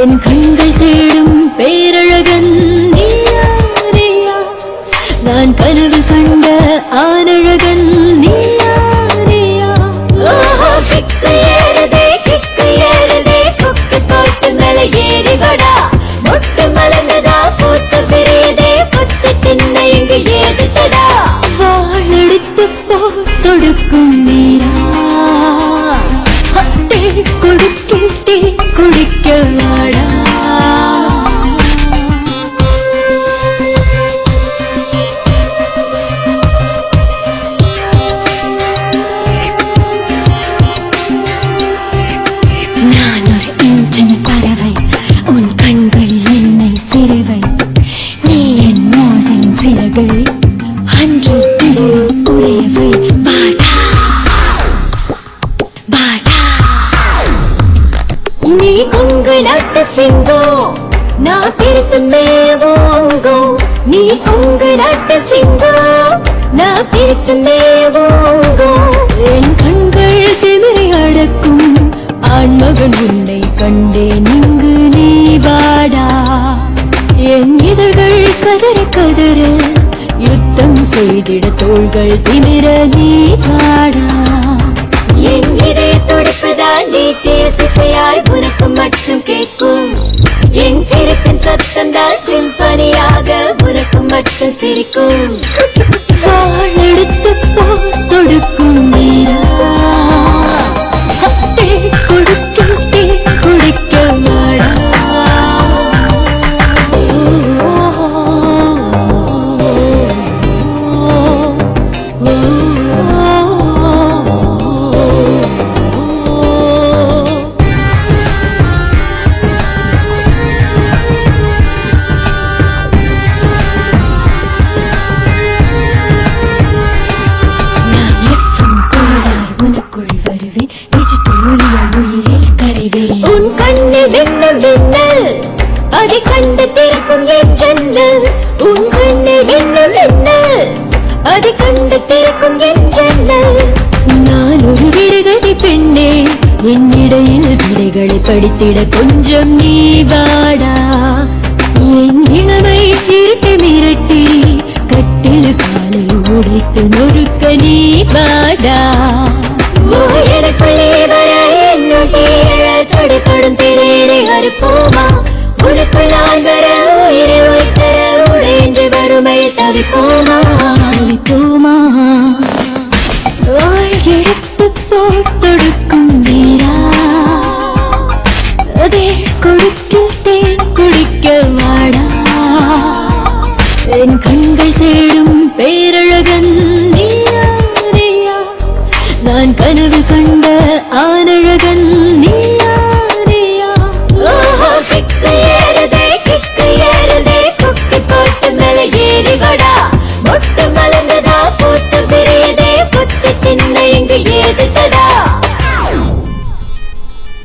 என் கண்கள் தேடும் பேரழகன் நீயா நீயா நான் கனவு கண்ட ஆனழகன் நீயா நீயா ஓஹோ, கிக்கு ஏறுதே, கிக்கு ஏறுதே, கொக்கு தோட்டு மேல ஏறி வாடா. மொட்டு மலர்ந்ததா, பூத்து விரியுதே, கொத்து தின்ன இங்கு ஏது தடா. வாழெடுத்து போ தொடுக்கும் நீரா ஹட்டே கொடுக்கிட்டே குடிக்க வாடா நான் ஒரு இன்ஜின் பறவை உன் கண்கள் என்னை சிறுவை நீ என் மோதின் சிறகை அன்று திரும் உறையவை பாடா பாடா நீ உங்க நாட்டு சிங்கம் நான் பிரித்து மேவோங்கோ நீ உங்க நாட்டு சிங்கம் நான் பிரித்து மேவோங்கோ என் கண்கள் திமிரை அடக்கும் ஆண்மகன் உன்னை கண்டேன் இங்கு நீ வாடா என் இதழ்கள் கதற கதற யுத்தம் செய்திட தோள்கள் திமிர நீ வாடா என் இதய துடிப்பதால் நீ தேசிசையாய் உனக்கு மட்டும் கேட்கும் என் சிரிப்பின் சத்தம் தான் சிம்பனியாக உனக்கு மட்டும் சிரிக்கும் வாழெடுத்து போ தொடுக்கும் நீரா ஹட்டே கொடுக்கிட்டே குடிக்க மாடா நான் எட்டும் கோளார் உனக்குள் வருவேன் டிஜிட்டல் ஒளியால் உயிரே கரைவேன் உன் கண்ணு வெண்ணல் வெண்ணல் அதை கண்டு திறக்கும் என் ஜன்னல் உன் கண்ணு வெண்ணல் வெண்ணல் அதை கண்டு திறக்கும் என் ஜன்னல் நான் ஒரு விடுகதை பெண்ணே என்னிடையில் விடைகளை படித்திட கொஞ்சம் நீ வாடா என் இளமை இருட்டு மிரட்டி கட்டில் காலை உடைத்து நொறுக்க நீ வாடா எனக்குள்ளே வர என்னுடைய தொடுப்படும் திரேரை அறுப்போமா உனக்குள் நான் வர உயிரை வைத்தர உடைந்து வறுமை தவிப்போமா தவிப்போமா எடுத்து போட்டொடுக்கும் நீரா அதே கொடுக்கிட்டே குடிக்க வாடா என் கண்கள் தேடும் பேரழகன் நீயா நீயா நான் கனவு கண்ட ஆனழகன்